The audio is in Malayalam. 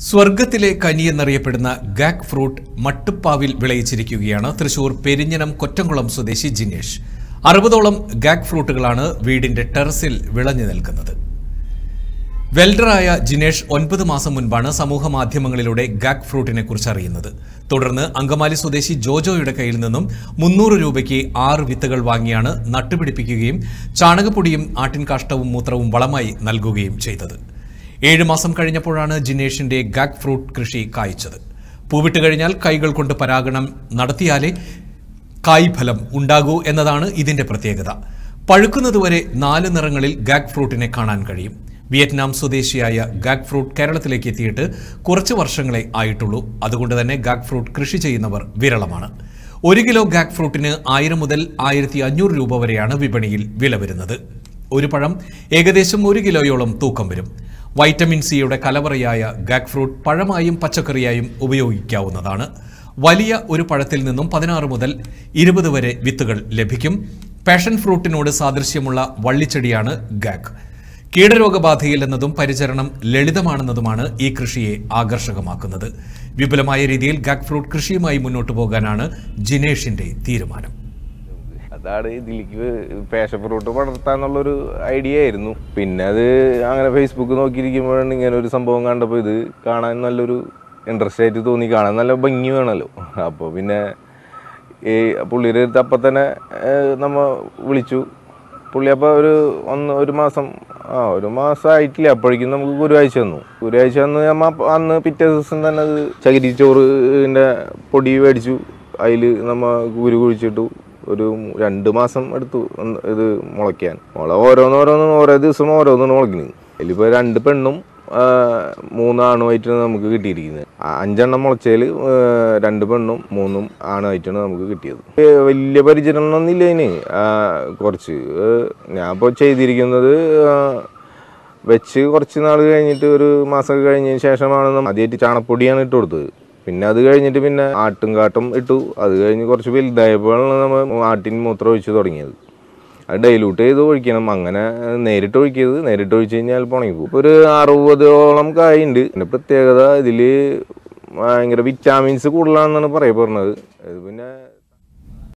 സ്വർഗത്തിലെ കനി എന്നറിയപ്പെടുന്ന ഗാക് ഫ്രൂട്ട് മട്ടുപ്പാവിൽ വിളയിച്ചിരിക്കുകയാണ് തൃശൂർ പെരിഞ്ഞനം കൊറ്റംകുളം സ്വദേശി ജിനേഷ് അറുപതോളം ഗാക് ഫ്രൂട്ടുകളാണ് വീടിന്റെ ടെറസിൽ വിളഞ്ഞു നിൽക്കുന്നത് വെൽഡറായ ജിനേഷ് ഒൻപത് മാസം മുൻപാണ് സമൂഹ മാധ്യമങ്ങളിലൂടെ ഗാക് ഫ്രൂട്ടിനെ കുറിച്ച് അറിയുന്നത് തുടർന്ന് അങ്കമാലി സ്വദേശി ജോജോയുടെ കയ്യിൽ നിന്നും മുന്നൂറ് രൂപയ്ക്ക് ആറ് വിത്തുകൾ വാങ്ങിയാണ് നട്ടുപിടിപ്പിക്കുകയും ചാണകപ്പൊടിയും ആട്ടിൻകാഷ്ടവും മൂത്രവും വളമായി നൽകുകയും ചെയ്തത് ഏഴ് മാസം കഴിഞ്ഞപ്പോഴാണ് ജിനേഷിന്റെ ഗാക് ഫ്രൂട്ട് കൃഷി കായ്ച്ചത് പൂവിട്ട് കഴിഞ്ഞാൽ കൈകൾ കൊണ്ട് പരാഗണം നടത്തിയാലേ കായ് ഫലം ഉണ്ടാകൂ എന്നതാണ് ഇതിന്റെ പ്രത്യേകത പഴുക്കുന്നതുവരെ നാല് നിറങ്ങളിൽ ഗാക് ഫ്രൂട്ടിനെ കാണാൻ കഴിയും വിയറ്റ്നാം സ്വദേശിയായ ഗാക് ഫ്രൂട്ട് കേരളത്തിലേക്ക് എത്തിയിട്ട് കുറച്ച് വർഷങ്ങളെ ആയിട്ടുള്ളൂ അതുകൊണ്ട് തന്നെ ഗാക് ഫ്രൂട്ട് കൃഷി ചെയ്യുന്നവർ വിരളമാണ് ഒരു കിലോ ഗാക് ഫ്രൂട്ടിന് ആയിരം മുതൽ ആയിരത്തി അഞ്ഞൂറ് രൂപ വരെയാണ് വിപണിയിൽ വില വരുന്നത് ഒരു പഴം ഏകദേശം ഒരു കിലോയോളം തൂക്കം വരും വൈറ്റമിൻ സിയുടെ കലവറയായ ഗാക് ഫ്രൂട്ട് പഴമായും പച്ചക്കറിയായും ഉപയോഗിക്കാവുന്നതാണ് വലിയ ഒരു പഴത്തിൽ നിന്നും പതിനാറ് മുതൽ ഇരുപത് വരെ വിത്തുകൾ ലഭിക്കും പാഷൻ ഫ്രൂട്ടിനോട് സാദൃശ്യമുള്ള വള്ളിച്ചെടിയാണ് ഗാക് കീടരോഗബാധയില്ലെന്നതും പരിചരണം ലളിതമാണെന്നതുമാണ് ഈ കൃഷിയെ ആകർഷകമാക്കുന്നത് വിപുലമായ രീതിയിൽ ഗാക് ഫ്രൂട്ട് കൃഷിയുമായി മുന്നോട്ടു പോകാനാണ് ജിനേഷിന്റെ തീരുമാനം അതാണ് ഇതിലേക്ക് പാഷൻ ഫ്രൂട്ട് വളർത്താന്നുള്ളൊരു ഐഡിയ ആയിരുന്നു പിന്നെ അത് അങ്ങനെ ഫേസ്ബുക്ക് നോക്കിയിരിക്കുമ്പോഴാണ് ഇങ്ങനെ ഒരു സംഭവം കണ്ടപ്പോൾ ഇത് കാണാൻ നല്ലൊരു ഇൻട്രസ്റ്റ് ആയിട്ട് തോന്നി കാണാൻ നല്ല ഭംഗി വേണമല്ലോ അപ്പോൾ പിന്നെ ഈ പുള്ളിയുടെ അടുത്ത് അപ്പം തന്നെ നമ്മ വിളിച്ചു പുള്ളി അപ്പോൾ ഒരു ഒന്ന് ഒരു മാസം ആ ഒരു മാസം ആയിട്ടില്ല അപ്പോഴേക്കും നമുക്ക് ഗുരുവാഴ്ച തന്നു ഗുരുവാഴ്ച തന്ന് നമ്മ അപ്പ- അന്ന് പിറ്റേ ദിവസം തന്നെ അത് ചകിരിച്ചോറിൻ്റെ പൊടി മേടിച്ചു അതിൽ നമ്മ കുരു കുഴിച്ചിട്ടു ഒരു രണ്ട് മാസം എടുത്തു ഒന്ന് ഇത് മുളയ്ക്കാൻ മുള ഓരോന്നോരോന്നും ഓരോ ദിവസം ഓരോന്നും മുളയ്ക്കുന്നു അതിലിപ്പോൾ രണ്ട് പെണ്ണും ആ, മൂന്നാണുമായിട്ടാണ് നമുക്ക് കിട്ടിയിരിക്കുന്നത് ആ, അഞ്ചെണ്ണം മുളച്ചതിൽ രണ്ട് പെണ്ണും മൂന്നും ആണുമായിട്ടാണ് നമുക്ക് കിട്ടിയത് ഏ, വലിയ പരിചരണമൊന്നും ഇല്ല ഇതിന് ആ, കുറച്ച് ഏ, ഞാൻ ഇപ്പോൾ ചെയ്തിരിക്കുന്നത് ആ, വെച്ച് കുറച്ച് നാൾ കഴിഞ്ഞിട്ട് ഒരു മാസമൊക്കെ കഴിഞ്ഞതിന് ശേഷമാണ് നമ്മൾ ആദ്യമായിട്ട് ചാണപ്പൊടിയാണ് ഇട്ട് കൊടുത്തത് പിന്നെ അത് കഴിഞ്ഞിട്ട് പിന്നെ ആട്ടും കാട്ടും ഇട്ടു അത് കഴിഞ്ഞ് കുറച്ച് വലുതായപ്പോഴാണ് നമ്മൾ ആട്ടിൻ മൂത്രം ഒഴിച്ച് തുടങ്ങിയത് അത് ഡൈലൂട്ട് ചെയ്ത് ഒഴിക്കണം അങ്ങനെ നേരിട്ട് ഒഴിക്കരുത് നേരിട്ട് ഒഴിച്ച് കഴിഞ്ഞാൽ ഉണങ്ങിപ്പോകും ഇപ്പൊ ഒരു അറുപതോളം കായുണ്ട് പിന്നെ പ്രത്യേകത ഇതിൽ ഭയങ്കര വിറ്റാമിൻസ് കൂടുതലാണെന്നാണ് പറയപ്പെടുന്നത് ഇത് പിന്നെ